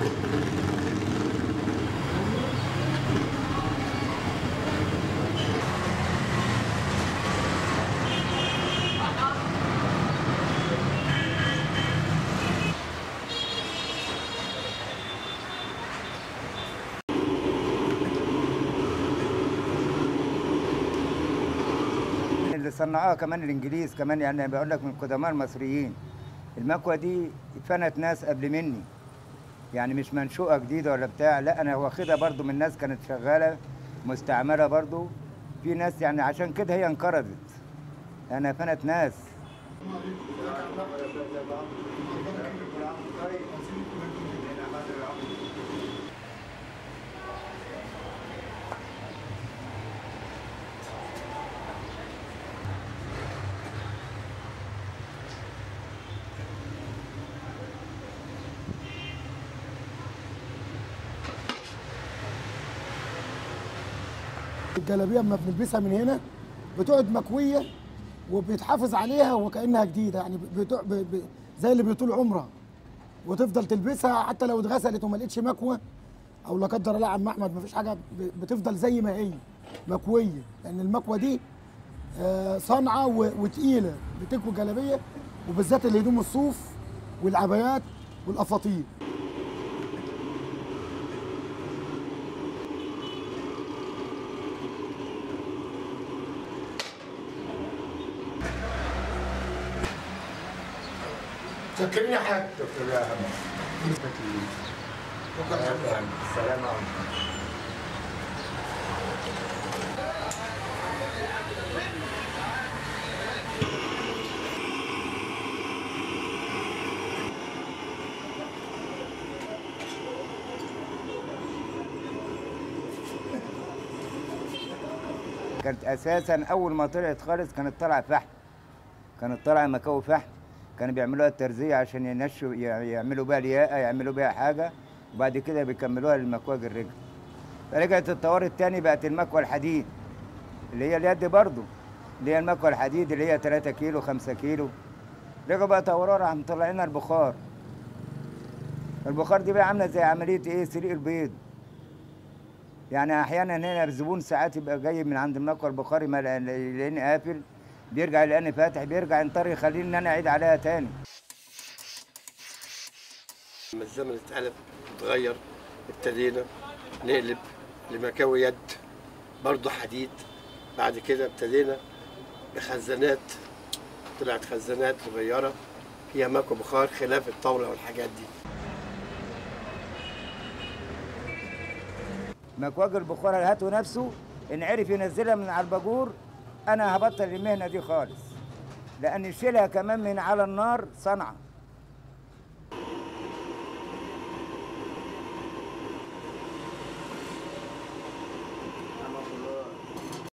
اللي صنعوها كمان الانجليز كمان يعني بقول لك من قدماء المصريين المكوه دي اتفنت ناس قبل مني يعني مش منشوئه جديده ولا بتاع لا انا واخدها برضو من ناس كانت شغاله مستعمره برضو في ناس يعني عشان كده هي انقرضت انا فنت ناس الجلابيه لما بنلبسها من هنا بتقعد مكويه وبيتحافظ عليها وكانها جديده يعني بتوع ب... ب... زي اللي بيطول عمرها وتفضل تلبسها حتى لو اتغسلت وما لقيتش مكوه او لا قدر الله يا عم احمد ما فيش حاجه ب... بتفضل زي ما هي مكويه لان المكوه دي آه، صنعه و... وتقيله بتكوي جلابيه وبالذات الهدوم الصوف والعبايات والقفاطين فكرني حاجة دكتور يا هم السلام عليكم كانت اساسا اول ما طلعت خالص كانت طالعه فحم كانت طالعه مكاوي فحم كانوا بيعملوها الترزيه عشان ينشوا يع- يعملوا بيها الياقه يعملوا بيها حاجه وبعد كده بيكملوها للمكواج الرجل فرجعت اتطورت تاني بقت المكوى الحديد اللي هي اليد برضو اللي هي المكوى الحديد اللي هي 3 كيلو 5 كيلو رجعوا بقى طوروها راح مطلعين البخار البخار دي بقى عامله زي عمليه ايه سريق البيض يعني احيانا هنا الزبون ساعات يبقى جاي من عند المكوى البخاري ما يلاقيني قافل بيرجع يلاقيني فاتح بيرجع ينطر يخليني ان انا اعيد عليها تاني لما الزمن اتقلب اتغير ابتدينا نقلب لمكاوي يد برضه حديد بعد كده ابتدينا بخزانات طلعت خزانات صغيرة فيها مكوى بخار خلاف الطاولة والحاجات دي مكواج البخار هاته نفسه ان عرف ينزلها من على الباجور انا هبطل المهنه دي خالص لان شيلها كمان من على النار صنعه